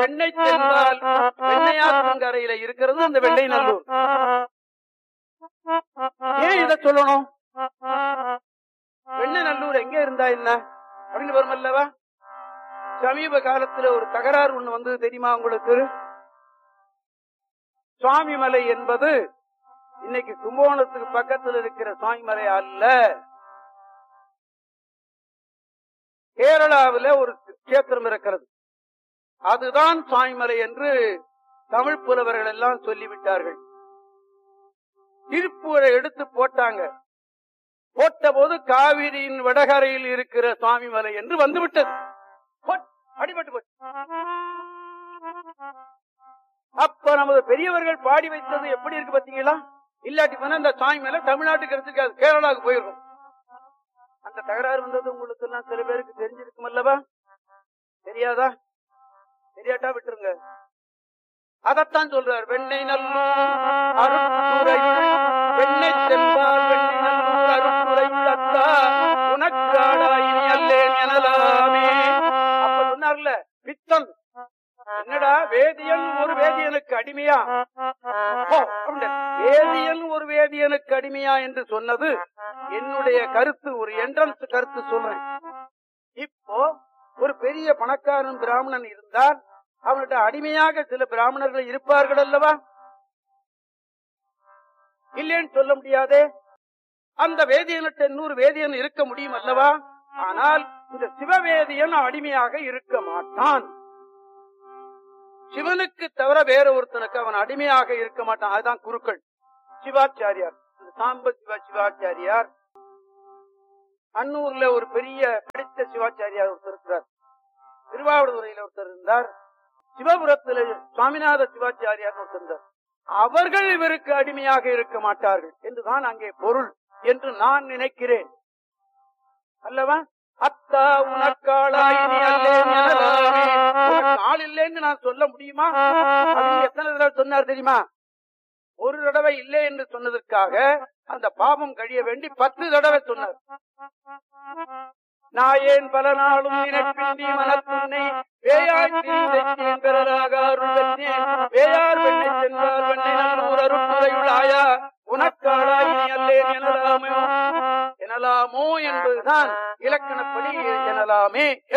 வெண்ணை தென்பால் வெண்ணையாற்றங்கரையில இருக்கிறது அந்த வெண்ணை நல்லூர் ஏன் இத சொல்லணும் வெண்ணை நல்லூர் எங்க இருந்தா என்ன அப்படின்னு வரும் அல்லவா சமீப காலத்துல ஒரு தகராறு ஒண்ணு வந்தது தெரியுமா உங்களுக்கு சுவாமிமலை என்பது இன்னைக்கு கும்பகோணத்துக்கு பக்கத்தில் இருக்கிற சுவாமிமலை அல்ல கேரளாவில ஒரு கஷேத்திரம் இருக்கிறது அதுதான் சுவாமிமலை என்று தமிழ் புலவர்கள் எல்லாம் சொல்லிவிட்டார்கள் திருப்பூரை எடுத்து போட்டாங்க போட்ட போது காவிரியின் வடகரையில் இருக்கிற சுவாமிமலை என்று வந்துவிட்டது போட், அடிபட்டு போச்சு அப்ப நமது பெரியவர்கள் பாடி வைத்தது எப்படி இருக்கு பாத்தீங்களா இல்லாட்டி போனா இந்த சாமி மேல தமிழ்நாட்டுக்கு எடுத்துக்காது கேரளாவுக்கு போயிருக்கும் அந்த தகராறு வந்தது உங்களுக்கு எல்லாம் சில பேருக்கு தெரிஞ்சிருக்கும் அல்லவா தெரியாதா தெரியாட்டா விட்டுருங்க அதத்தான் சொல்றார் வெண்ணை நல்லூர் அருட்துறையுள் வெண்ணை செல்வார் வெண்ணை நல்லூர் அருட்துறையுள் அத்தா உனக்காடாயினி அல்லேன் எனலாமே அப்ப சொன்னார்ல பித்தன் என்னடா வேதியன் ஒரு வேதியனுக்கு அடிமையா ஓ, அப்படின்ட்டு. வேதியன் ஒரு வேதியனுக்கு அடிமையா என்று சொன்னது என்னுடைய கருத்து ஒரு என்ட்ரன்ஸ் கருத்து சொல்றேன் இப்போ ஒரு பெரிய பணக்காரன் பிராமணன் இருந்தால் அவன்கிட்ட அடிமையாக சில பிராமணர்கள் இருப்பார்கள் அல்லவா இல்லைன்னு சொல்ல முடியாதே அந்த வேதியன்கிட்ட இன்னொரு வேதியன் இருக்க முடியும் அல்லவா ஆனால் இந்த சிவவேதியன் அடிமையாக இருக்க மாட்டான் சிவனுக்கு தவிர வேற ஒருத்தனுக்கு அவன் அடிமையாக இருக்க மாட்டான் அதுதான் குருக்கள் சிவாச்சாரியார் இந்த சாம்ப சிவ சிவாச்சாரியார் அன்னூர்ல ஒரு பெரிய படித்த சிவாச்சாரியார் ஒருத்தர் இருக்கிறார் திருவாவூர்துறையில ஒருத்தர் இருந்தார் சிவபுரத்துல சுவாமிநாத சிவாச்சாரியார் ஒருத்தர் இருந்தார் அவர்கள் இவருக்கு அடிமையாக இருக்க மாட்டார்கள் என்றுதான் அங்கே பொருள் என்று நான் நினைக்கிறேன் அல்லவா அத்தா உனக்காளாய் நீ அல்லேன் எனலாமே. உனக்கு ஆள் இல்லைன்னு நான் சொல்ல முடியுமா அப்படின்னு எத்தனை தடவை சொன்னார் தெரியுமா ஒரு தடவை இல்லை என்று சொன்னதற்காக அந்த பாவம் கழிய வேண்டி பத்து தடவை சொன்னார் நாயேன் பல நாளும் நினைப்பின்றி மனத்துன்னை வேயாய் திரிந்தேன் பிறராக அருள் பெற்றேன் வேயார் வெண்ணை சென்றார் வெண்ணை நல்லூர் அருட்துறையுள் ஆயா உனக்காளாய் நீ அல்லேன் எனலாமோ எனலாமோ என்பதுதான் இலக்கணப்படி எனலாமே